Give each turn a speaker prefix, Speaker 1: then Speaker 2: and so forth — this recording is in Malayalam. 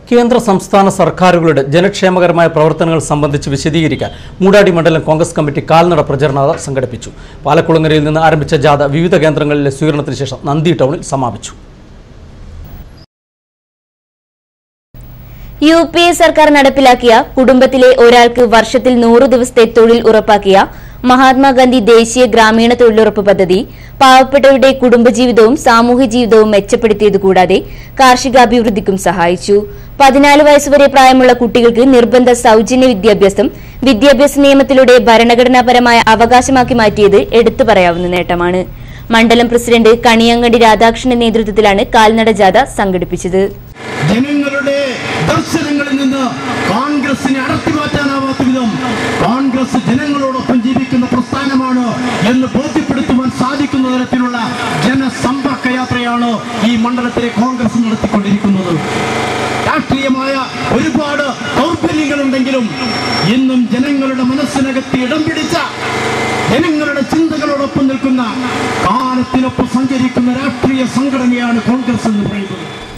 Speaker 1: കേന്ദ്ര സംസ്ഥാന സർക്കാരുകളുടെ ജനക്ഷേമകരമായ പ്രവർത്തനങ്ങൾ സംബന്ധിച്ച് വിശദീകരിക്കാൻ മൂടാടി മണ്ഡലം കോൺഗ്രസ് കമ്മിറ്റി കാൽനട പ്രചരണ സംഘടിപ്പിച്ചു പാലക്കുളങ്ങരയിൽ നിന്ന് ആരംഭിച്ച ജാഥ വിവിധ കേന്ദ്രങ്ങളിലെ സ്വീകരണത്തിന് ശേഷം നന്ദി ടൗണിൽ സമാപിച്ചു
Speaker 2: യു പി എ സർക്കാർ നടപ്പിലാക്കിയ കുടുംബത്തിലെ ഒരാൾക്ക് വർഷത്തിൽ നൂറ് ദിവസത്തെ തൊഴിൽ ഉറപ്പാക്കിയ മഹാത്മാഗാന്ധി ദേശീയ ഗ്രാമീണ തൊഴിലുറപ്പ് പദ്ധതി പാവപ്പെട്ടവരുടെ കുടുംബജീവിതവും സാമൂഹ്യ ജീവിതവും മെച്ചപ്പെടുത്തിയത് കൂടാതെ കാർഷികാഭിവൃദ്ധിക്കും സഹായിച്ചു പതിനാല് വയസ്സുവരെ പ്രായമുള്ള കുട്ടികൾക്ക് നിർബന്ധ സൌജന്യ വിദ്യാഭ്യാസം വിദ്യാഭ്യാസ നിയമത്തിലൂടെ ഭരണഘടനാപരമായ അവകാശമാക്കി മാറ്റിയത് എടുത്തു പറയാവുന്ന നേട്ടമാണ് മണ്ഡലം പ്രസിഡന്റ് കണിയങ്കണ്ടി രാധാകൃഷ്ണന്റെ നേതൃത്വത്തിലാണ് കാൽനട ജാഥ സംഘടിപ്പിച്ചത്
Speaker 3: ജനങ്ങളുടെ ദർശനങ്ങളിൽ നിന്ന് കോൺഗ്രസിനെ അടർത്തി മാറ്റാനാവാത്ത വിധം കോൺഗ്രസ് ജനങ്ങളോടൊപ്പം ജീവിക്കുന്ന പ്രസ്ഥാനമാണ് എന്ന് ബോധ്യപ്പെടുത്തുവാൻ സാധിക്കുന്ന തരത്തിലുള്ള ജനസമ്പർക്ക യാത്രയാണ് ഈ മണ്ഡലത്തിലെ കോൺഗ്രസ് നടത്തിക്കൊണ്ടിരിക്കുന്നത് രാഷ്ട്രീയമായ ഒരുപാട് ദൗർബല്യങ്ങളുണ്ടെങ്കിലും ഇന്നും ജനങ്ങളുടെ മനസ്സിനകത്ത് ഇടം പിടിച്ച ജനങ്ങളുടെ ചിന്തകളോടൊപ്പം നിൽക്കുന്ന കാലത്തിനൊപ്പം സഞ്ചരിക്കുന്ന രാഷ്ട്രീയ സംഘടനയാണ് കോൺഗ്രസ് എന്ന് പറയുന്നത്